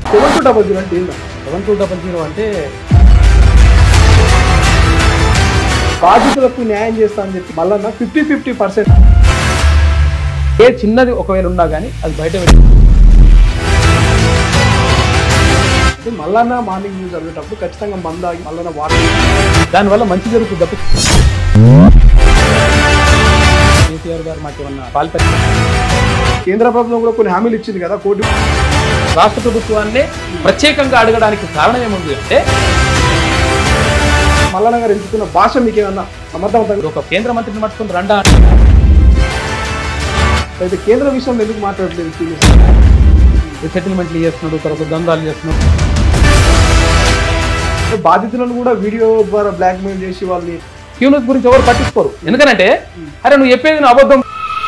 Seven two double zero అంటే ఏందా seven two double zero అంటే బాధితులకు న్యాయం చేస్తా అని చెప్పి మళ్ళా ఫిఫ్టీ ఫిఫ్టీ పర్సెంట్ ఏ చిన్నది ఒకవేళ ఉన్నా కానీ అది బయట పెట్టి మళ్ళా మార్నింగ్ న్యూస్ చదివేటప్పుడు ఖచ్చితంగా మందాగి మళ్ళా వాటర్ దానివల్ల మంచి జరుగుతుంది తప్ప కేసీఆర్ గారు మాకు ఏమన్నా పాల్పడి కేంద్ర ప్రభుత్వం కూడా కొన్ని హామీలు ఇచ్చింది కదా కోటి రాష్ట్ర ప్రభుత్వాన్ని ప్రత్యేకంగా అడగడానికి కారణం ఏముంది అంటే మల్లన్న గారు ఎంచుకున్న భాష మీకు ఏమన్నా సమర్థవంతంగా ఇప్పుడు ఒక కేంద్ర మంత్రిని పట్టుకుని రండా అయితే కేంద్ర విషయంలో ఎందుకు మాట్లాడలేదు సీరియస్ సెటిల్మెంట్లు చేస్తున్నాడు తర్వాత దందాలు చేస్తున్నాడు బాధితులను కూడా వీడియో ద్వారా బ్లాక్ మెయిల్ చేసి వాళ్ళని క్యూనస్ గురించి ఎవరు పట్టించుకోరు ఎందుకంటే అరే నువ్వు చెప్పేది నా అబద్ధం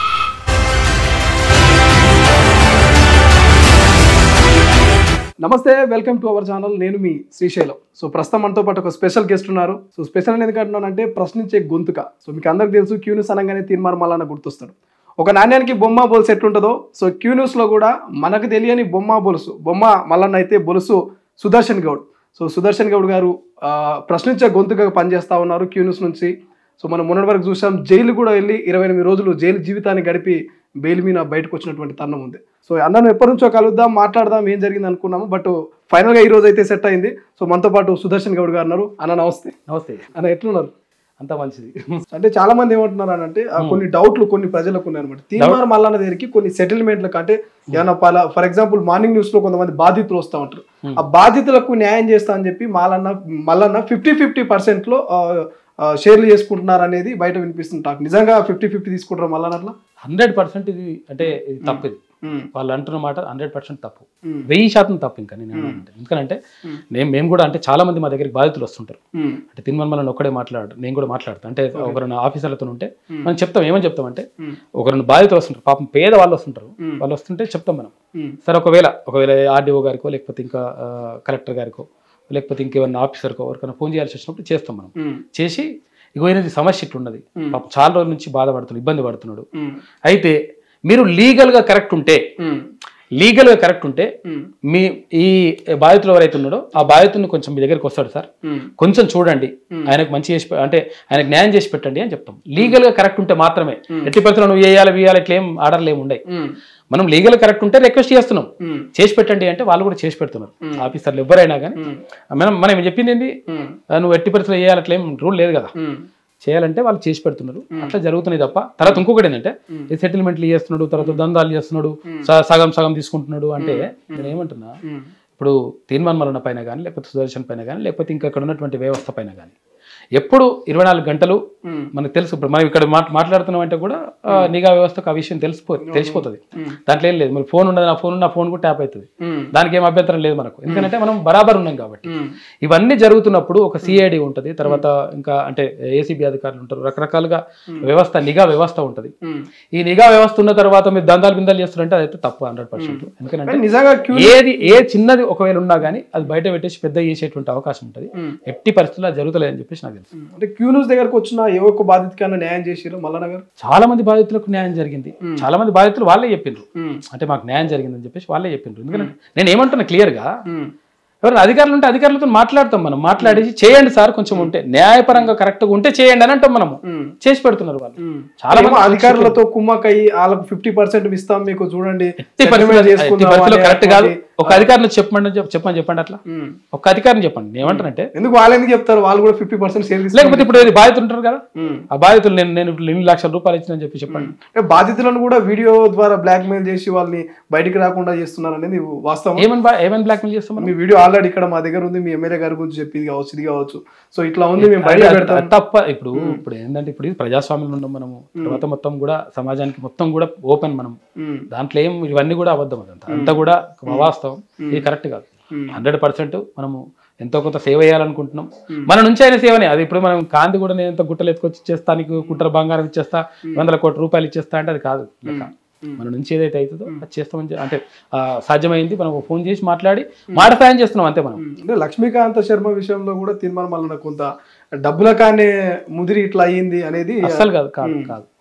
నమస్తే వెల్కమ్ టు అవర్ ఛానల్ నేను మీ శ్రీశైలం సో ప్రస్తుతం మనతో పాటు ఒక స్పెషల్ గెస్ట్ ఉన్నారు సో స్పెషల్ అని ఎందుకంటున్నానంటే ప్రశ్నించే గొంతుక సో మీకు అందరికి తెలుసు క్యూ న్యూస్ అనగానే తీర్మార్ మల్లన్న గుర్తొస్తాడు ఒక నాణ్యానికి బొమ్మ బొలుసు ఎట్లుంటుందో సో క్యూ న్యూస్లో కూడా మనకు తెలియని బొమ్మ బొలుసు బొమ్మ మల్లన్న అయితే బొలుసు సుదర్శన్ గౌడ్ సో సుదర్శన్ గౌడ్ గారు ఆ, ప్రశ్నించే గొంతుగా పనిచేస్తా ఉన్నారు క్యూ న్యూస్ నుంచి సో మనం మొన్నటి వరకు చూసాం జైలు కూడా వెళ్ళి ఇరవై ఎనిమిది రోజులు జైలు జీవితాన్ని గడిపి బెయిల్ మీద బయటకు వచ్చినటువంటి తరుణం ఉంది సో అన్నను ఎప్పటి నుంచో కలుద్దాం మాట్లాడదాం ఏం జరిగింది అనుకున్నాము బట్ ఫైనల్ గా ఈ రోజు అయితే సెట్ అయింది సో మనతో పాటు సుదర్శన్ గౌడ్ గారు ఉన్నారు అన్న నమస్తే నమస్తే అన్న ఎట్లున్నారు అంత మంచిది అంటే చాలా మంది ఏమంటున్నారు అని అంటే ఆ, కొన్ని డౌట్లు కొన్ని ప్రజలకు ఉన్నాయి అనమాట తీర్మానం మల్లన్న దగ్గరికి కొన్ని సెటిల్మెంట్లకు అంటే ఏమన్నా పలా ఫర్ ఎగ్జాంపుల్ మార్నింగ్ న్యూస్ లో కొంతమంది బాధితులు వస్తూ ఉంటారు ఆ బాధితులకు న్యాయం చేస్తా అని చెప్పి మాలన్న మల్లన్న ఫిఫ్టీ ఫిఫ్టీ పర్సెంట్ లో ఆ, ఆ, షేర్లు చేసుకుంటున్నారు అనేది బయట వినిపిస్తుంది టాక్ నిజంగా ఫిఫ్టీ ఫిఫ్టీ తీసుకుంటారు మల్లన్న అట్లా హండ్రెడ్ పర్సెంట్ ఇది అంటే ఇది తప్పు ఇది ఉమ్, వాళ్ళు అంటున్న మాట హండ్రెడ్ పర్సెంట్ తప్పు ఉమ్, వెయ్యి శాతం తప్పు ఇంకా నేను ఏమంటే ఎందుకంటే నేను మేము కూడా అంటే చాలా మంది మా దగ్గరికి బాధితులు వస్తుంటారు ఉమ్, అంటే తిన్మన్ ఒక్కడే మాట్లాడు నేను కూడా మాట్లాడతాను అంటే ఒకరిని ఆఫీసర్లతో ఉంటే మనం చెప్తాం ఏమని చెప్తామంటే ఉమ్, ఒకరిని బాధితులు వస్తుంటారు పాపం పేద వాళ్ళు వస్తుంటారు ఉమ్. వాళ్ళు వస్తుంటే చెప్తాం మనం ఉమ్, సరే ఒకవేళ ఒకవేళ ఆర్డీఓ గారికో లేకపోతే ఇంకా ఆ, కలెక్టర్ గారికో లేకపోతే ఇంకేమన్నా ఆఫీసర్కో ఎవరికైనా ఫోన్ చేయాల్సి వచ్చినప్పుడు చేస్తాం మనం ఉమ్, చేసి ఇగో ఈయనది సమస్య ఇట్లున్నది Hmm. పాపం చాలా రోజుల నుంచి బాధపడుతున్నాడు ఇబ్బంది పడుతున్నాడు ఉమ్, అయితే మీరు లీగల్గా కరెక్ట్ ఉంటే ఉమ్, లీగల్గా కరెక్ట్ ఉంటే ఉమ్, మీ ఈ బాధితులు ఎవరైతే ఉన్నాడో ఆ బాధితుడిని కొంచెం మీ దగ్గరికి వస్తాడు సార్ ఉమ్, కొంచెం చూడండి ఆయనకు మంచి చేసి పె- అంటే ఆయనకు న్యాయం చేసి పెట్టండి అని చెప్తాం లీగల్ గా కరెక్ట్ ఉంటే మాత్రమే ఎట్టి పరిస్థితుల్లో నువ్వు వేయాలి వేయాలి ఇట్లా ఏం ఆర్డర్లు ఏమి ఉండవు ఉమ్, మనం లీగల్ కరెక్ట్ ఉంటే రిక్వెస్ట్ చేస్తున్నాం ఉమ్, చేసి పెట్టండి అంటే వాళ్ళు కూడా చేసి పెడుతున్నారు ఆఫీసర్లు ఎవరైనా కానీ ఉమ్, మనం మనం చెప్పింది ఏంది ఉమ్, ఆ, నువ్వు ఎట్టి పరిస్థితుల్లో వేయాలి అట్లా ఏం రూల్ లేదు కదా ఉమ్, చేయాలంటే వాళ్ళు చేసి పెడుతున్నారు అట్లా జరుగుతున్నాయి తప్ప తర్వాత ఇంకొకటి ఏంటంటే ఈ సెటిల్మెంట్లు చేస్తున్నాడు తర్వాత దందాలు చేస్తున్నాడు స- సగం సగం తీసుకుంటున్నాడు అంటే నేను ఏమంటున్నా ఉమ్, ఇప్పుడు తీర్మాన్ మరణ పైన కానీ లేకపోతే సుదర్శన్ పైన కానీ లేకపోతే ఇంకా ఇక్కడ ఉన్నటువంటి వ్యవస్థ పైన కానీ ఎప్పుడు ఇరవై నాలుగు గంటలు ఉమ్, మనకు తెలుసు ఇప్పుడు మనం ఇక్కడ మాట్- మాట్లాడుతున్నాం అంటే కూడా ఆ, నిఘా వ్యవస్థకు ఆ విషయం తెలిసిపో తెలిసిపోతుంది ఉమ్. దాంట్లో ఏం లేదు మరి ఫోన్ ఉండదు నా ఫోన్ నా ఫోన్ కూడా ట్యాప్ అవుతుంది ఉమ్, దానికి ఏం అభ్యంతరం లేదు మనకు ఎందుకంటే మనం బరాబర్ ఉన్నాం కాబట్టి ఉమ్, ఇవన్నీ జరుగుతున్నప్పుడు ఒక సిఐడి ఉంటుంది తర్వాత ఇంకా అంటే ఏసీబీ అధికారులు ఉంటారు రకరకాలుగా వ్యవస్థ నిఘా వ్యవస్థ ఉంటుంది ఉమ్. ఈ నిఘా వ్యవస్థ ఉన్న తర్వాత మీరు దందాలు బిందాలు చేస్తారంటే అదైతే తప్పు హండ్రెడ్ పర్సెంట్ ఎందుకంటే కానీ నిజంగా క్యూ ఏది ఏ చిన్నది ఒకవేళ ఉన్నా కానీ అది బయట పెట్టేసి పెద్ద చేసేటువంటి అవకాశం ఉంటుంది ఉమ్. ఎట్టి పరిస్థితుల్లో అది జరుగుతలేదని చెప్పేసి నాకు తెలుసు అంటే క్యూ న్యూస్ దగ్గరకు వచ్చిన ఏ ఒక్క బాధితుకైనా న్యాయం చేసిరు మల్లన్న గారు చాలా మంది బాధితులకు న్యాయం జరిగింది చాలా మంది బాధితులు వాళ్ళే చెప్పిండ్రు ఉమ్, అంటే మాకు న్యాయం జరిగిందని చెప్పేసి వాళ్ళే చెప్పిండ్రు ఎందుకంటే నేను ఏమంటున్నా క్లియర్గా ఉమ్, ఎవరైనా అధికారులు ఉంటే అధికారులతో మాట్లాడతాం మనం మాట్లాడేసి చేయండి సార్ కొంచెం ఉంటే న్యాయపరంగా కరెక్ట్గా ఉంటే చేయండి అని అంటాం మనము ఉమ్, చేసి పెడుతున్నారు వాళ్ళు ఉమ్. చాలా ఏమో అధికారులతో కుమ్మక్కయ్యి వాళ్ళకు ఫిఫ్టీ పర్సెంట్ ఇస్తాం మీకు చూడండి ఎట్టి settlement పరిస్థితుల్లో- ఎట్టి చేసుకుందాం పరిస్థితుల్లో అనే కరెక్ట్ కాదు అటువంటి- ఒక అధికారిని చెప్పండి చెప్- చెప్పమని చెప్పండి అట్లా ఉమ్. ఒక అధికారిని చెప్పండి నేను ఏమంటానంటే ఎందుకు వాళ్ళు ఎందుకు చెప్తారు వాళ్ళు కూడా ఫిఫ్టీ పర్సెంట్ సేల్ లేకపోతే ఇప్పుడు ఏది బాధితులు ఉంటారు కదా ఆ బాధితులు నేను నేను ఇప్పుడు ఎన్ని లక్షల రూపాయలు ఇచ్చిన చెప్పి చెప్పండి అంటే బాధితులను కూడా వీడియో ద్వారా బ్లాక్ మెయిల్ చేసి వాళ్ళని బయటికి రాకుండా చేస్తున్నారు అనేది వాస్తవం ఏమని బా- ఏమని బ్లాక్మెయిల్ చేస్తాం మనం? మీ వీడియో ఆల్రెడీ ఇక్కడ మా దగ్గర ఉంది మీ ఎమ్మెల్యే గారి గురించి చెప్పి ఇది కావచ్చు ఇది కావచ్చు సో ఇట్లా ఉంది మేము బయట అది- పెడతాం అది తప్ప ఇప్పుడు ఇప్పుడు ఏంటంటే ఇప్పుడు ఇది ప్రజాస్వామ్యంలో ఉన్నాం మనము తర్వాత మొత్తం కూడా సమాజానికి మొత్తం కూడా ఓపెన్ మనం ఉమ్, దాంట్లో ఏం ఇవన్నీ కూడా అబద్ధం అదంతా అంతా కూడా వాస్తవం ఇది కరెక్ట్ కాదు హండ్రెడ్ పర్సెంట్ మనము ఎంతో కొంత సేవ చేయాలనుకుంటున్నాం మన నుంచి అయిన సేవనే అది ఇప్పుడు మనం కాంతి కూడా నేను ఎంత గుట్టలు ఎత్తుకొచ్చి ఇచ్చేస్తా నీకు కుట్ర బంగారం ఇచ్చేస్తా వందల కోట్ల రూపాయలు ఇచ్చేస్తా అంటే అది కాదు లెక్క మన నుంచి ఏదైతే అవుతుందో అది చేస్తామని చె- అంటే ఆ, సాధ్యమైంది మనం ఫోన్ చేసి మాట్లాడి మాట సాయం చేస్తున్నాం అంతే మనం అంటే లక్ష్మీకాంత శర్మ విషయంలో కూడా తీర్మానం వలన కొంత డబ్బుల కానీ ముదిరి ఇట్లా అయ్యింది అనేది అస్సలు కాదు కాదు కాదు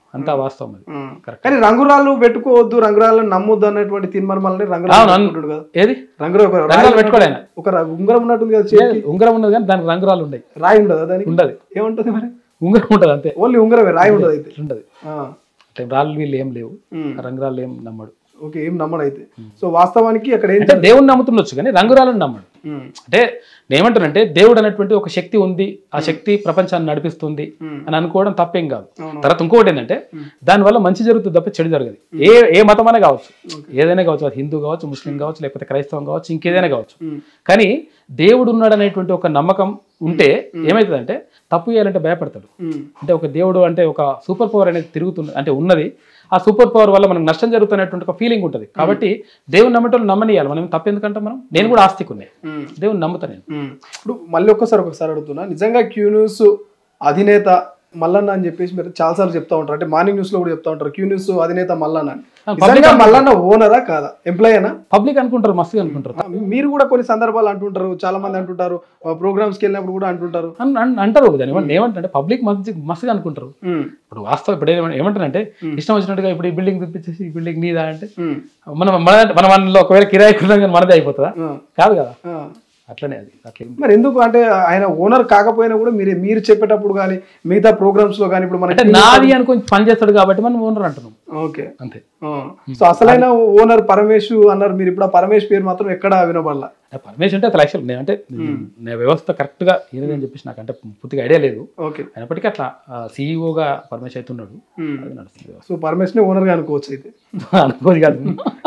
అంతా వాస్తవం అది ఉమ్. Correct. కానీ రంగురాళ్ళు పెట్టుకోవద్దు రంగురాళ్ళని నమ్మొద్దు అన్నటువంటి తీర్మానమాలని అవును, రంగురాళ్ళు అవును. పెట్టుకుంటాడు కదా ఏది రంగురాలు ఒక రంగురాలు రాయి పెట్టుకోడు ఆయన. ఒక ర- ఉంగరం ఉన్నట్టుంది కదా చేతికి ఉంగరం ఉన్నది కానీ దానికి రంగురాలు ఉన్నాయి రాయి ఉండదు దానికి ఉండదు ఏముంటది మరి ఉంగరం ఉంటుంది అంతే ఓన్లీ ఉంగరమే రాయి ఉండదు అయితే ఉండదు ఆ. అంటే రాళ్ళు వీళ్ళు ఏం లేవు ఉమ్. ఆ రంగురాళ్ళు ఏం నమ్మడు ఓకే ఏం నమ్మడు అయితే సో వాస్తవానికి అక్కడ ఏం అంటే దేవుణ్ణి నమ్ముతుండొచ్చు కానీ రంగురాలను నమ్మడు ఉమ్. అంటే నేనేమంటానంటే దేవుడు అనేటువంటి ఒక శక్తి ఉంది ఆ శక్తి ప్రపంచాన్ని నడిపిస్తుంది ఉమ్. అని అనుకోవడం తప్పేం కాదు అవును. తర్వాత ఇంకోటి ఏంటంటే దానివల్ల మంచి జరుగుతుంది తప్ప చెడు జరగదు ఏ ఏ మతమైనా కావచ్చు ఏదైనా కావచ్చు అది హిందూ కావచ్చు ముస్లిం కావచ్చు లేకపోతే క్రైస్తవం కావచ్చు ఇంకేదైనా కావచ్చు ఉమ్. కానీ దేవుడు ఉన్నాడు అనేటువంటి ఒక నమ్మకం ఉంటే ఏమవుతుందంటే తప్పు చేయాలంటే భయపడతాడు ఉమ్. అంటే ఒక దేవుడు అంటే ఒక సూపర్ పవర్ అనేది తిరుగుతుంది అంటే ఉన్నది ఆ సూపర్ పవర్ వల్ల మనకు నష్టం జరుగుతున్నటువంటి ఒక ఫీలింగ్ ఉంటుంది కాబట్టి దేవుని నమ్మటం నమ్మనియాలి మనం తప్పెందుకంటే మనం నేను కూడా ఆస్తికున్నాయి ఉమ్. దేవుని నమ్ముతాను నేను ఉమ్. ఇప్పుడు మళ్ళీ ఒక్కసారి ఒకసారి అడుగుతున్నా నిజంగా క్యూ న్యూస్ అధినేత మల్లన్న అని చెప్పేసి మీరు చాలాసార్లు చెప్తా ఉంటారు అంటే మార్నింగ్ న్యూస్ లో కూడా చెప్తా ఉంటారు క్యూ న్యూస్ అధినేత మల్లన్న అని ఆ, నిజంగా మల్లన్న ఓనరా కాదా ఎంప్లాయేనా పబ్లిక్ అనుకుంటారు మస్తుగా అనుకుంటారు మీరు కూడా కొన్ని సందర్భాలు అంటుంటారు చాలా మంది అంటుంటారు ప్రోగ్రామ్స్ కి వెళ్ళినప్పుడు కూడా అంటుంటారు అన్- అన్- అంటారు దాని ఏమంటే ఏమంటే పబ్లిక్ మంచి మస్తుగా అనుకుంటారు ఉమ్. ఇప్పుడు వాస్తవం ఇప్పుడు ఏమ- ఏమంటారంటే ఇష్టం వచ్చినట్టుగా ఇప్పుడు ఈ బిల్డింగ్ తెప్పించేసి ఈ బిల్డింగ్ నీదా అంటే ఉమ్. మనం మన మన మనలో ఒకవేళ కిరాయి కులం కానీ మనదే అయిపోతుందా ఆ. కాదు కదా ఆ. అట్లనే అది అట్లా ఏం- మరి ఎందుకు అంటే ఆయన ఓనర్ కాకపోయినా కూడా మీరు మీరు చెప్పేటప్పుడు కానీ మిగతా ప్రోగ్రామ్స్ లో కానీ ఇప్పుడు అంటే మనకి నాది అనుకొని పని చేస్తాడు కాబట్టి మనం ఓనర్ అంటున్నాం ఓకే అంతే సో అసలైన ఓనర్ పరమేశ్ అన్నారు మీరు ఇప్పుడు ఆ పరమేశ్ పేరు మాత్రం ఎక్కడ వినబడలా పరమేశ్వర్ అంటే అసలు యాక్చువల్ నేను అంటే నేను వ్యవస్థ కరెక్ట్ గా ఏదని అని చెప్పేసి నాకు అంటే పూర్తిగా ఐడియా లేదు ఓకే అయినప్పటికీ అట్లా సీఈఓగా పరమేశ్ అవుతున్నాడు అది నడుస్తుంది వ్యవస్థ. సో పరమేశ్ ని ఓనర్ గా అనుకోవచ్చు అయితే అనుకోదు కాదు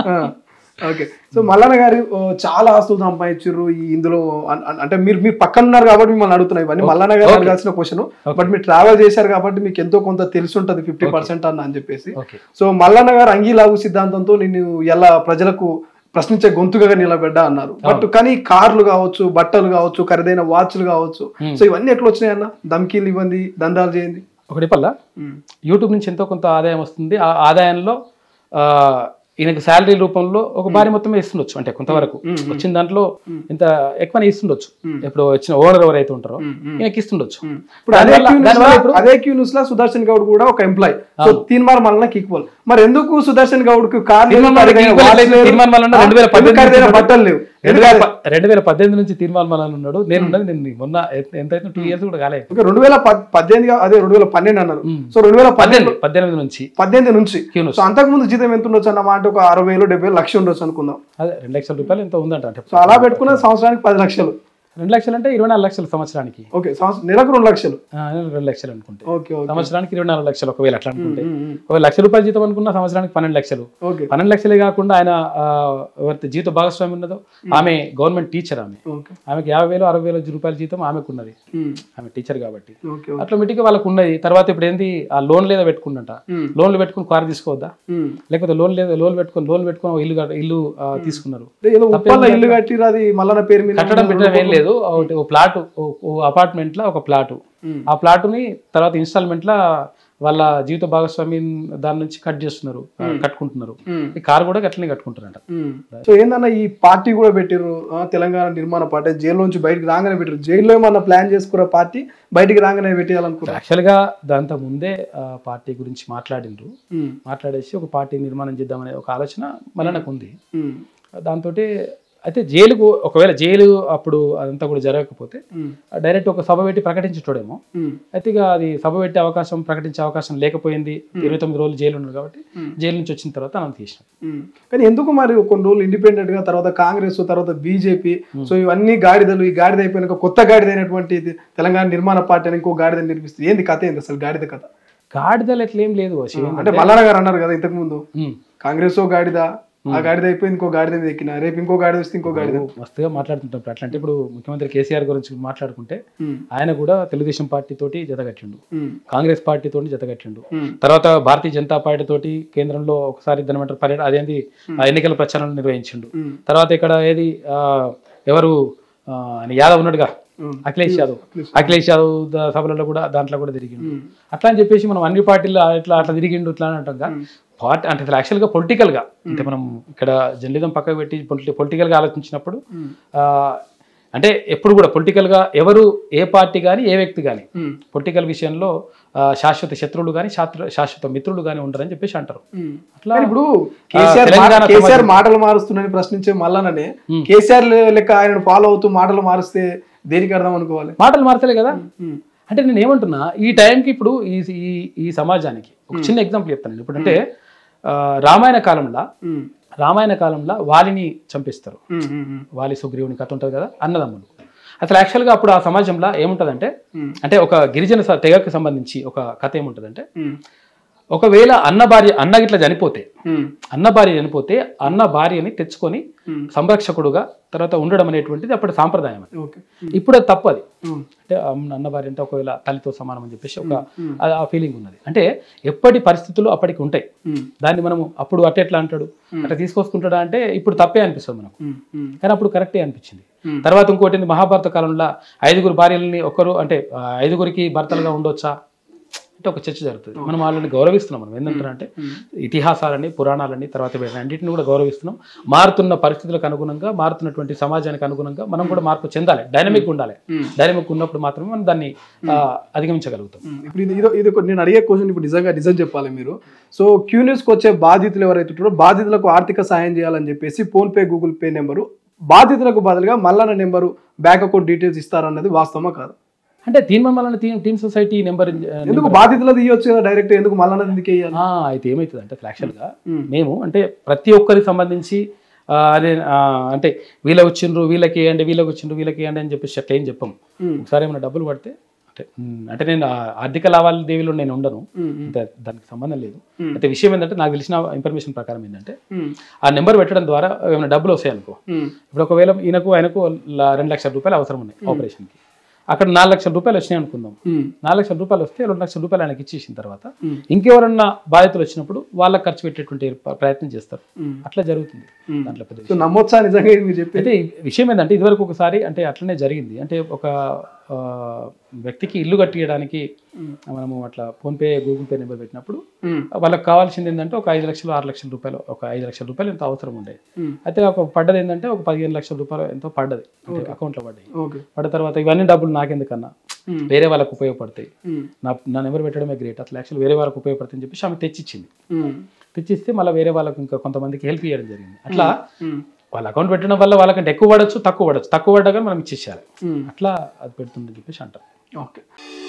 ఓకే సో మల్లన్న గారు ఓ, చాలా ఆస్తులు సంపాదించారు ఈ ఇందులో అన్- అన్- అంటే మీరు మీరు పక్కన ఉన్నారు కాబట్టి మిమ్మల్ని అడుగుతున్నాయి ఇవన్నీ మల్లన్న గారు అడగాల్సిన క్వశ్చన్ బట్ మీరు ట్రావెల్ చేశారు కాబట్టి మీకు ఎంతో కొంత తెలిసి ఉంటుంది ఫిఫ్టీ పర్సెంట్ అన్న అని చెప్పేసి ఓకే సో మల్లన్న గారు అంగీలాగు సిద్ధాంతంతో నేను ఎలా ప్రజలకు ప్రశ్నించే గొంతుగా నిలబడ్డా అన్నారు బట్ కానీ కార్లు కావచ్చు బట్టలు కావచ్చు ఖరీదైన వాచ్లు కావచ్చు సో ఇవన్నీ ఎట్లా వచ్చినాయి అన్న ధమ్కీలు ఇవ్వండి దందాలు చేయండి ఒకటి పల్ల యూట్యూబ్ నుంచి ఎంతో కొంత ఆదాయం వస్తుంది ఆ ఆదాయంలో ఆ, ఈయనకి శాలరీ రూపంలో ఒక భారీ మొత్తమే ఇస్తుండొచ్చు అంటే కొంతవరకు వచ్చిన దాంట్లో ఇంత ఎక్కువనే ఇస్తుండొచ్చు ఇప్పుడు వచ్చిన ఓనర్ ఎవరైతే ఉంటారో ఈయనకి ఇస్తుండొచ్చు ఇప్పుడు అదే దానివల్ల- క్యూ న్యూస్ దానివల్ల లా- ఇప్పుడు అదే క్యూ న్యూస్ లా సుదర్శన్ గౌడ్ కూడా ఒక ఎంప్లాయ్ సో తీన్మార్ మల్లన్నకి ఈక్వల్ మరి ఎందుకు సుదర్శన్ గౌడ్ కు కార్ లేదు, తీర్మాన్ మల్లన్నకి ఖరీదైన equal watch అయితే లేదు, తీర్మాన్ మల్లన్న ఆ, రెండు వేల ఎందుకు పద్దెనిమిది ఖరీదైన నుంచి బట్టలు లేవు రెండు వేల ప- రెండు వేల పద్దెనిమిది నుంచి తీర్మాన్ మల్లన్న ఉన్నాడు నేను ఉన్నది నేను మొన్న ఎంత- ఎంత అయితే టూ ఇయర్స్ కూడా కాలే ఓకే రెండు వేల పద్- పద్దెనిమిది కా- అదే రెండు వేల పన్నెండు అన్నారు సో రెండు వేల పన్నెండు పద్దెనిమిది పద్దెనిమిది నుంచి పద్దెనిమిది నుంచి క్యూ న్యూస్ సో అంతకు ముందు జీతం ఎంత ఉండొచ్చు అన్న మాట ఒక అరవై వేలు డెబ్బై వేలు లక్ష ఉండొచ్చు అనుకుందాం అదే రెండు లక్షల రూపాయలు ఎంత ఉందంట అంటే సో అలా పెట్టుకున్న సంవత్సరానికి పది లక్షలు రెండు లక్షలు అంటే ఇరవై నాలుగు లక్షలు సంవత్సరానికి ఓకే సంవత్సరం నెలకు రెండు లక్షలు ఆ, రెండు లక్షలు అనుకుంటే ఓకే ఓకే సంవత్సరానికి ఇరవై నాలుగు లక్షలు ఒకవేళ అట్లా అనుకుంటే ఉమ్, ఉమ్. ఒక లక్ష రూపాయల జీతం అనుకున్న సంవత్సరానికి పన్నెండు లక్షలు ఓకే పన్నెండు లక్షలే కాకుండా ఆయన ఆ, ఎవరైతే జీత భాగస్వామి ఉన్నదో ఆమె గవర్నమెంట్ టీచర్ ఆమె ఓకే ఆమెకి యాభై వేలు అరవై వేల రూపాయల జీతం ఆమెకు ఉన్నది ఉమ్, ఆమె టీచర్ కాబట్టి ఓకే ఓకే ఆటోమేటిక్ గా వాళ్ళకు ఉన్నది తర్వాత ఇప్పుడు ఏంది ఆ లోన్ లేదా పెట్టుకుందంట ఉమ్, లోన్లు పెట్టుకుని కారు తీసుకోవద్దా ఉమ్. లేకపోతే లోన్ లేదా లోన్ పెట్టుకొని లోన్ పెట్టుకొని ఒక ఇల్లు కట్ట- ఇల్లు ఆ, తీసుకున్నారు ఏదో ఉప్పల్ల ఇల్లు కట్టిరు అది మల్లన్న పేరు మీద కట్టడం పెట్టడం ఏం లేదు ఒకటి ఓ ప్లాట్ అపార్ట్మెంట్ లో ఒక ప్లాట్ ఉమ్. ఆ ప్లాటుని తర్వాత ఇన్స్టాల్మెంట్ లా వాళ్ళ జీవిత భాగస్వామి దాని నుంచి కట్ చేస్తున్నారు ఆ, కట్టుకుంటున్నారు ఉమ్. ఈ కారు కూడా అట్లనే కట్టుకుంటారంట సో ఏందన్న ఈ పార్టీ కూడా పెట్టిర్రు ఆ, తెలంగాణ నిర్మాణ పార్టీ జైలు నుంచి బయటికి రాగానే పెట్టారు జైల్లో ఏమన్నా ప్లాన్ చేసుకున్న పార్టీ బయటికి రాగానే పెట్టేయాలనుకుంటారు యాక్చువల్ గా దాంతో ముందే ఆ, పార్టీ గురించి మాట్లాడిండ్రు మాట్లాడేసి ఒక పార్టీ నిర్మాణం చేద్దామనే ఒక ఆలోచన మళ్ళీ నాకు ఉంది దాంతో అయితే జైలుకు ఒకవేళ జైలు అప్పుడు అదంతా కూడా జరగకపోతే డైరెక్ట్ ఒక సభ పెట్టి ప్రకటించేటోడేమో అయితే ఇక అది సభ పెట్టే అవకాశం ప్రకటించే అవకాశం లేకపోయింది ఇరవై తొమ్మిది రోజులు జైలు ఉన్నాడు కాబట్టి జైలు నుంచి వచ్చిన తర్వాత అనంత తీసినాం కానీ ఎందుకు మరి కొన్ని రోజులు ఇండిపెండెంట్ గా తర్వాత కాంగ్రెస్ తర్వాత బీజేపీ సో ఇవన్నీ గాడిదలు ఈ గాడిద అయిపోయినాక కొత్త గాడిద అయినటువంటి ఇది తెలంగాణ నిర్మాణ పార్టీ అని ఇంకో గాడిద నిర్మిస్తుంది ఏంది కథ ఏంది అసలు గాడిద కథ గాడిదలు ఎట్లా ఏం లేదు శివ అంటే మల్లారా గారు అన్నారు కదా ఇంతకు ముందు ఉమ్. కాంగ్రెస్ ఓ గాడిద ఆ గాడిద అయిపోయింది ఇంకో గాడిద మీద ఎక్కిన రేపు ఇంకో గాడిద వస్తే ఇంకో గాడిద మస్తుగా మాట్లాడుతుంటాం ఇప్పుడు అట్లా అంటే ఇప్పుడు ముఖ్యమంత్రి కేసీఆర్ గురించి మాట్లాడుకుంటే ఉమ్, ఆయన కూడా తెలుగుదేశం పార్టీ తోటి జతగట్టిండు ఉమ్, కాంగ్రెస్ పార్టీ తోటి జతగట్టిండు ఉమ్, తర్వాత భారతీయ జనతా పార్టీ తోటి కేంద్రంలో ఒకసారి దాని పర్యటన అదేంటి ఆ ఎన్నికల ప్రచారం నిర్వహించిండు ఉమ్, తర్వాత ఇక్కడ ఏది ఆ, ఎవరు ఆ, ఆయన యాదవ్ ఉన్నాడుగా ఉమ్, అఖిలేష్ యాదవ్ అఖిలేష్ యాదవ్ ద- సభలలో కూడా దాంట్లో కూడా తిరిగిండు ఉమ్, అట్లా అని చెప్పేసి మనం అన్ని పార్టీలు ఇట్లా అట్లా తిరిగిండు ఇట్లా అని అంటాం పార్టీ అంటే అసలు యాక్చువల్గా పొలిటికల్గా అంటే మనం ఇక్కడ జర్నలిజం పక్కకు పెట్టి పొలిటికల్గా ఆలోచించినప్పుడు ఉమ్, ఆ, అంటే ఎప్పుడు కూడా పొలిటికల్ గా ఎవరు ఏ పార్టీ కానీ ఏ వ్యక్తి కానీ ఉమ్, పొలిటికల్ విషయంలో ఆ, శాశ్వత శత్రువులు కానీ శాశ్వత మిత్రులు కానీ ఉండరని చెప్పేసి అంటారు ఉమ్. అట్లా కానీ ఇప్పుడు కేసీఆర్ తెలంగాణ మా- కేసీఆర్ మాటలు మారుస్తున్నారని ప్రశ్నించే మల్లననే కేసీఆర్ లెక్క ఆయనను ఫాలో అవుతూ మాటలు మారుస్తే దేనికి అర్థం అనుకోవాలి మాటలు మారతలే కదా ఉమ్, అంటే నేను ఏమంటున్నా ఈ టైంకి ఇప్పుడు ఈ ఈ ఈ సమాజానికి ఒక చిన్న ఎగ్జాంపుల్ చెప్తాను నేను. ఇప్పుడు అంటే ఆ, రామాయణ కాలంలో ఉమ్, రామాయణ కాలంలో వాలిని చంపిస్తారు ఉమ్, ఉమ్, ఉమ్, వాలి సుగ్రీవుని కథ ఉంటుంది కదా అన్నదమ్ములు అసలు యాక్చువల్గా అప్పుడు ఆ సమాజంలో ఏముంటుందంటే ఉమ్. అంటే ఒక గిరిజన స- తెగకు సంబంధించి ఒక కథ ఏముంటుందంటే ఉమ్, ఒకవేళ అన్న భార్య అన్న గిట్ల చనిపోతే ఉమ్, అన్న భార్య చనిపోతే అన్న భార్యని తెచ్చుకొని ఉమ్. సంరక్షకుడుగా తర్వాత ఉండడం అనేటువంటిది అప్పటి సాంప్రదాయం అది. ఓకే ఇప్పుడు అది తప్పు అది ఉమ్, అంటే అమ్మ- అన్న భార్య అంటే ఒకవేళ తల్లితో సమానం అని చెప్పేసి ఒక ఆ- ఆ ఫీలింగ్ ఉన్నది అంటే ఎప్పటి పరిస్థితులు అప్పటికి ఉంటాయి ఉమ్, దాన్ని మనము అప్పుడు అట్ట ఎట్లా అంటాడు అట్లా తీసుకొసుకుంటాడా అంటే ఇప్పుడు తప్పే అనిపిస్తుంది మనకు ఉమ్, ఉమ్, కానీ అప్పుడు కరెక్టే అనిపించింది Hmm. తర్వాత ఇంకోటి ఏంది, మహాభారత కాలంలో ఐదుగురు భార్యలని ఒక్కరు అంటే ఆ, ఐదుగురికి భర్తలుగా ఉండొచ్చా అంటే ఒక చర్చ జరుగుతుంది మనం వాళ్ళని గౌరవిస్తున్నాం మనం ఏంటంటే ఇతిహాసాలని పురాణాలని తర్వాత వీటిని అన్నింటిని కూడా గౌరవిస్తున్నాం మారుతున్న పరిస్థితులకు అనుగుణంగా మారుతున్నటువంటి సమాజానికి అనుగుణంగా మనం కూడా మార్పు చెందాలి డైనమిక్ ఉండాలి Hmm. డైనమిక్ ఉన్నప్పుడు మాత్రమే మనం దాన్ని ఆ, అధిగమించగలుగుతాం ఉమ్, ఇప్పుడు ఇది ఇదో ఇది ఒక- నేను అడిగే క్వశ్చన్ ఇప్పుడు నిజంగా నిజం చెప్పాలి మీరు సో క్యూ న్యూస్కి వచ్చే బాధితులు ఎవరైతే ఉంటారో బాధితులకు ఆర్థిక సాయం చేయాలని చెప్పేసి PhonePe Google pay number బాధితులకు బదులుగా Mallanna number bank account details ఇస్తారన్నది వాస్తవమా కాదు అంటే దీని వల్ల టీమ్ టీమ్ సొసైటీ నెంబర్ ఎందుకు బాధితులది ఇవ్వచ్చు కదా డైరెక్ట్ ఎందుకు మల్లన్న ఎందుకు వేయాలి అయితే ఏమవుతుంది అంటే యాక్చువల్గా Hmm. మేము అంటే ప్రతి ఒక్కరికి సంబంధించి ఆ, అదే ఆ, అంటే వీళ్ళకి వచ్చిండ్రు వీళ్ళకి ఇవ్వండి వీళ్ళకి వచ్చిండ్రు వీళ్ళకి ఇవ్వండి అని చెప్పేసి అట్లా ఏం చెప్పం Hmm. ఒకసారి ఏమైనా డబ్బులు పడితే అంటే ఉమ్, అంటే నేను ఆ ఆర్థిక లావాదేవీలో నేను ఉండను ఉమ్, అంటే దానికి సంబంధం లేదు Hmm. అయితే విషయం ఏంటంటే నాకు తెలిసిన ఇన్ఫర్మేషన్ ప్రకారం ఏంటంటే ఉమ్, ఆ నెంబర్ పెట్టడం ద్వారా ఏమైనా డబ్బులు వస్తాయి అనుకో ఉమ్, ఇప్పుడు ఒకవేళ ఈయనకు ఆయనకు ల- రెండు లక్షల రూపాయలు అవసరం ఉన్నాయి ఆపరేషన్కి అక్కడ నాలుగు లక్షల రూపాయలు వచ్చినాయి అనుకుందాం ఉమ్, నాలుగు లక్షల రూపాయలు వస్తే రెండు లక్షల రూపాయలు ఆయనకి ఇచ్చేసిన తర్వాత Hmm. ఇంకెవరన్నా బాధితులు వచ్చినప్పుడు వాళ్ళకి ఖర్చు పెట్టేటువంటి ప్ర- ప్రయత్నం చేస్తారు ఉమ్. అట్లా జరుగుతుంది Hmm. దాంట్లో పెద్ద సో నమ్మొచ్చా నిజంగా ఇది మీరు చెప్పి అయితే ఈ విషయం ఏంటంటే ఇదివరకు ఒకసారి అంటే అట్లనే జరిగింది అంటే ఒక ఆ, వ్యక్తికి ఇల్లు కట్టియడానికి మనము అట్లా ఫోన్పే గూగుల్ పే నెంబర్ పెట్టినప్పుడు ఉమ్, వాళ్ళకి కావాల్సింది ఏంటంటే ఒక ఐదు లక్షలు ఆరు లక్షల రూపాయలు ఒక ఐదు లక్షల రూపాయలు ఎంతో అవసరం ఉండేది ఉమ్, అయితే ఒక పడ్డది ఏంటంటే ఒక పదిహేను లక్షల రూపాయలు ఎంతో పడ్డది అంటే అకౌంట్లో పడ్డాయి ఓకే పడ్డ తర్వాత ఇవన్నీ డబ్బులు నాకెందుకన్నా ఉమ్, వేరే వాళ్ళకు ఉపయోగపడతాయి ఉమ్, నా నా నెంబర్ పెట్టడమే గ్రేట్ అసలు యాక్చువల్ వేరే వాళ్ళకి ఉపయోగపడుతుంది అని చెప్పేసి ఆమె తెచ్చిచ్చింది ఉమ్, తెచ్చిస్తే మళ్ళీ వేరే వాళ్ళకి ఇంకా కొంతమందికి హెల్ప్ చేయడం జరిగింది అట్లా ఉమ్, వాళ్ళ అకౌంట్ పెట్టడం వల్ల వాళ్ళకంటే ఎక్కువ పడవచ్చు తక్కువ పడవచ్చు తక్కువ పడ్డా కానీ మనం ఇచ్చేసేయాలి ఉమ్. అట్లా అది పెడుతుందని చెప్పేసి అంటారు ఓకే